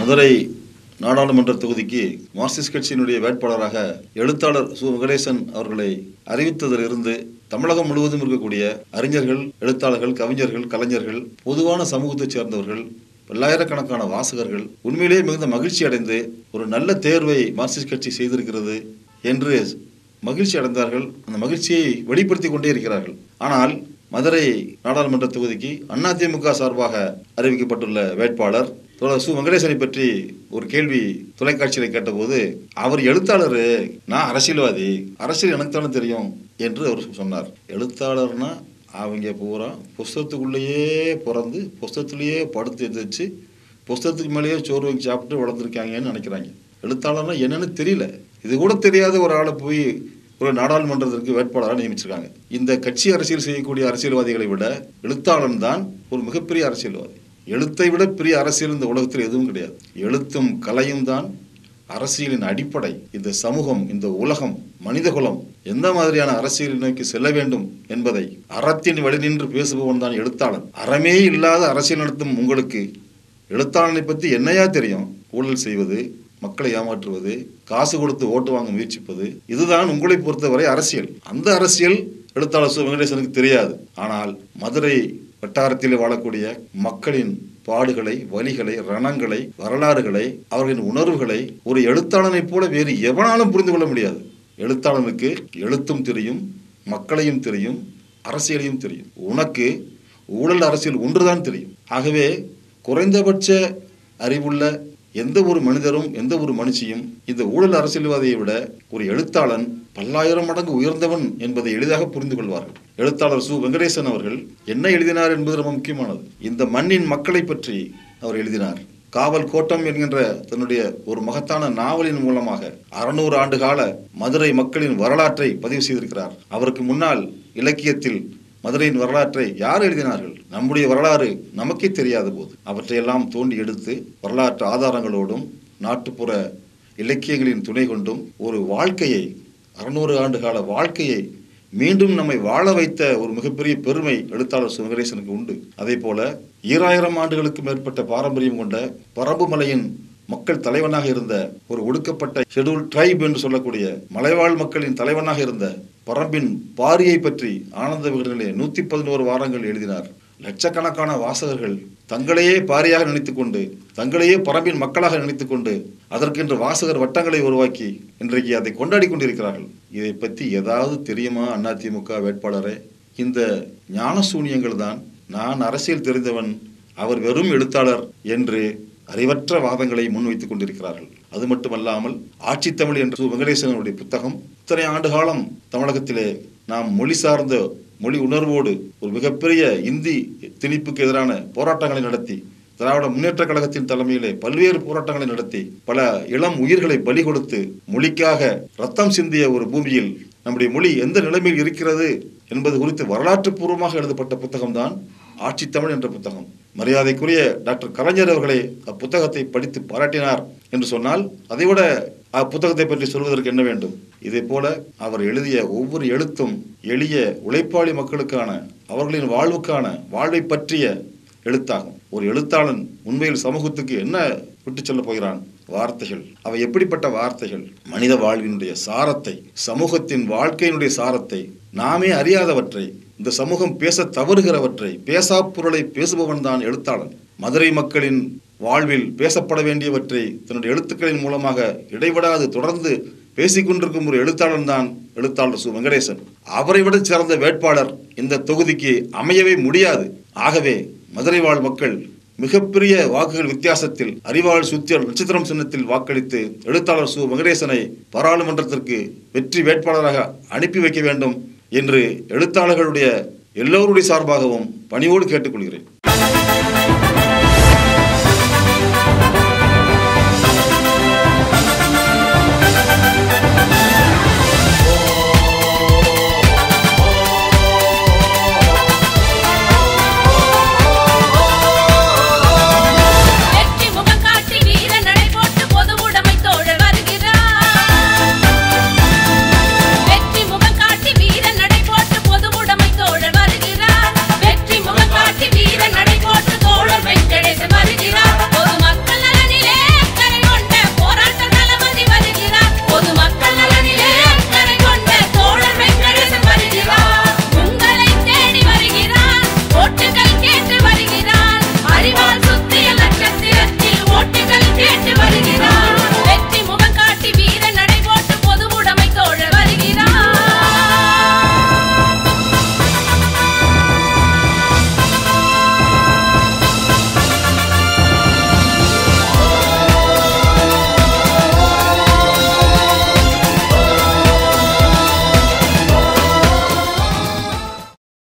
மதுரை நாடாளுமன்ற தொகுதிக்கு மார்க்சிஸ்ட் கட்சியினுடைய வேட்பாளராக எழுத்தாளர் சு வெங்கடேசன் அவர்களை அறிவித்ததிலிருந்து தமிழகம் முழுவதும் இருக்கக்கூடிய அறிஞர்கள் எழுத்தாளர்கள் கவிஞர்கள் கலைஞர்கள் பொதுவான சமூகத்தைச் சேர்ந்தவர்கள் பல்லாயிரக்கணக்கான வாசகர்கள் உண்மையிலேயே மிகுந்த மகிழ்ச்சி அடைந்து ஒரு நல்ல தேர்வை மார்க்சிஸ்ட் கட்சி செய்திருக்கிறது என்று மகிழ்ச்சி அடைந்தார்கள் அந்த மகிழ்ச்சியை வெளிப்படுத்தி கொண்டே இருக்கிறார்கள் ஆனால் மதுரை நாடாளுமன்ற தொகுதிக்கு அதிமுக சார்பாக அறிவிக்கப்பட்டுள்ள வேட்பாளர் தோழர் சு வெங்கடேசனை பற்றி ஒரு கேள்வி தொலைக்காட்சியில கேட்டபோது அவர் எழுத்தாளர் நான் அரசியல்வாதி அரசியல் எனக்கு தானே தெரியும் என்று அவர் சொன்னார் எழுத்தாளர்னா அவங்க பூரா புஸ்தகத்துக்குள்ளேயே பிறந்து புஸ்தகத்திலேயே படுத்து எந்திரிச்சு புஸ்தகத்துக்கு மேலேயே சோறு வாங்கி சாப்பிட்டு வளர்ந்துருக்காங்கன்னு நினைக்கிறாங்க எழுத்தாளர்னா என்னன்னு தெரியல இது கூட தெரியாத ஒரு ஆளை போய் ஒரு நாடாளுமன்றத்திற்கு வேட்பாளராக நியமிச்சிருக்காங்க இந்த கட்சி அரசியல் செய்யக்கூடிய அரசியல்வாதிகளை விட எழுத்தாளன் தான் ஒரு மிகப்பெரிய அரசியல்வாதி எழுத்தை விட பெரிய அரசியல் இந்த உலகத்தில் எதுவும் கிடையாது எழுத்தும் கலையும் தான் அரசியலின் அடிப்படை இந்த சமூகம் இந்த உலகம் மனிதகுலம் எந்த மாதிரியான அரசியலை நோக்கி செல்ல வேண்டும் என்பதை அறத்தின் வழி நின்று பேசுபவன் தான் எழுத்தாளன் அறமே இல்லாத அரசியல் நடத்தும் உங்களுக்கு எழுத்தாளனை பற்றி என்னையா தெரியும் ஊழல் செய்வது மக்களை ஏமாற்றுவது காசு கொடுத்து ஓட்டு வாங்க முயற்சிப்பது இதுதான் உங்களை பொறுத்தவரை அரசியல் அந்த அரசியல் எழுத்தாளர் சு வெங்கடேசனுக்கு தெரியாது ஆனால் மதுரை வட்டாரத்தில் வாழக்கூடிய மக்களின் பாடுகளை வலிகளை ரணங்களை வரலாறுகளை அவர்களின் உணர்வுகளை ஒரு எழுத்தாளனைப் போல வேறு எவனாலும் புரிந்து கொள்ள முடியாது எழுத்தாளனுக்கு எழுத்தும் தெரியும் மக்களையும் தெரியும் அரசியலையும் தெரியும் உனக்கு ஊழல் அரசியல் ஒன்றுதான் தெரியும் ஆகவே குறைந்தபட்ச அறிவுள்ள எந்த ஒரு மனிதரும் எந்த ஒரு மனுஷியும் இந்த ஊழல் அரசியல்வாதியை விட ஒரு எழுத்தாளன் பல்லாயிரம் மடங்கு உயர்ந்தவன் என்பதை எளிதாக புரிந்து கொள்வார்கள் எழுத்தாளர் சு வெங்கடேசன் அவர்கள் என்ன எழுதினார் என்பது ரொம்ப முக்கியமானது இந்த மண்ணின் மக்களை பற்றி அவர் எழுதினார் காவல் கோட்டம் என்கின்ற தன்னுடைய ஒரு மகத்தான நாவலின் மூலமாக அறுநூறு ஆண்டு கால மதுரை மக்களின் வரலாற்றை பதிவு செய்திருக்கிறார் அவருக்கு முன்னால் இலக்கியத்தில் மதுரையின் வரலாற்றை யார் எழுதினார்கள் நம்முடைய வரலாறு நமக்கே தெரியாத போது அவற்றையெல்லாம் தோண்டி எடுத்து வரலாற்று ஆதாரங்களோடும் நாட்டுப்புற இலக்கியங்களின் துணை கொண்டும் ஒரு வாழ்க்கையை அறுநூறு ஆண்டு கால வாழ்க்கையை மீண்டும் நம்மை வாழ வைத்த ஒரு மிகப்பெரிய பெருமை எழுத்தாளர் சு வெங்கடேசனுக்கு உண்டு அதே போல ஈராயிரம் ஆண்டுகளுக்கு மேற்பட்ட பாரம்பரியம் கொண்ட பரம்பு மலையின் மக்கள் தலைவனாக இருந்த ஒரு ஒடுக்கப்பட்ட ஷெடியூல் ட்ரைப் என்று சொல்லக்கூடிய மலைவாழ் மக்களின் தலைவனாக இருந்த பரம்பின் பாரியை பற்றி ஆனந்த விகடனிலே நூத்தி பதினோரு வாரங்கள் எழுதினார் லட்சக்கணக்கான வாசகர்கள் தங்களையே பாரியாக நினைத்துக்கொண்டு தங்களையே பரம்பின் மக்களாக நினைத்துக்கொண்டு அதற்கென்று வாசகர் வட்டங்களை உருவாக்கி இன்றைக்கு அதை கொண்டாடி கொண்டிருக்கிறார்கள் இதை பற்றி ஏதாவது தெரியுமா அதிமுக வேட்பாளரே இந்த ஞான சூனியங்கள் தான் நான் அரசியல் தெரிந்தவன் அவர் வெறும் எழுத்தாளர் என்று அறிவற்ற வாதங்களை முன்வைத்துக் கொண்டிருக்கிறார்கள் அது மட்டுமல்லாமல் ஆட்சி தமிழ் என்ற சு. வெங்கடேசனுடைய புத்தகம் இத்தனை ஆண்டு காலம் தமிழகத்திலே நாம் மொழி சார்ந்த மொழி உணர்வோடு ஒரு மிகப்பெரிய இந்தி திணிப்புக்கு எதிரான போராட்டங்களை நடத்தி திராவிட முன்னேற்ற கழகத்தின் தலைமையிலே பல்வேறு போராட்டங்களை நடத்தி பல இளம் உயிர்களை பலி கொடுத்து மொழிக்காக ரத்தம் சிந்திய ஒரு பூமியில் நம்முடைய மொழி எந்த நிலைமையில் இருக்கிறது என்பது குறித்து வரலாற்று பூர்வமாக எழுதப்பட்ட புத்தகம்தான் ஆட்சி தமிழ் என்ற புத்தகம் மரியாதைக்குரிய டாக்டர் கலைஞர் அவர்களை அப்புத்தகத்தை படித்து பாராட்டினார் என்று சொன்னால் அதைவிட அப்புத்தகத்தை பற்றி சொல்வதற்கு என்ன வேண்டும் இதே போல அவர் எழுதிய ஒவ்வொரு எழுத்தும் எளிய உழைப்பாளி மக்களுக்கான அவர்களின் வாழ்வுக்கான வாழ்வை பற்றிய எழுத்தாகும் ஒரு எழுத்தாளன் உண்மையில் சமூகத்துக்கு என்ன விட்டு சொல்ல போகிறான் வார்த்தைகள் அவை எப்படிப்பட்ட வார்த்தைகள் மனித வாழ்வினுடைய சாரத்தை சமூகத்தின் வாழ்க்கையினுடைய சாரத்தை நாமே அறியாதவற்றை இந்த சமூகம் பேச தவறுகிறவற்றை பேசா பொருளை பேசுபவன் தான் எழுத்தாளன் மதுரை மக்களின் வாழ்வில் பேசப்பட வேண்டியவற்றை தன்னுடைய எழுத்துக்களின் மூலமாக இடைவிடாது தொடர்ந்து பேசிக்கொண்டிருக்கும் ஒரு எழுத்தாளன் தான் எழுத்தாளர் சு வெங்கடேசன் அவரை விட சிறந்த வேட்பாளர் இந்த தொகுதிக்கு அமையவே முடியாது ஆகவே மதுரை வாழ் மக்கள் மிகப்பெரிய வாக்குகள் வித்தியாசத்தில் அறிவாள் சுத்தியல் நட்சத்திரம் சின்னத்தில் வாக்களித்து எழுத்தாளர் சு வெங்கடேசனை பாராளுமன்றத்திற்கு வெற்றி வேட்பாளராக அனுப்பி வைக்க வேண்டும் என்று எழுத்தாளர்களுடைய எல்லோருடைய சார்பாகவும் பணிவோடு கேட்டுக்கொள்கிறேன்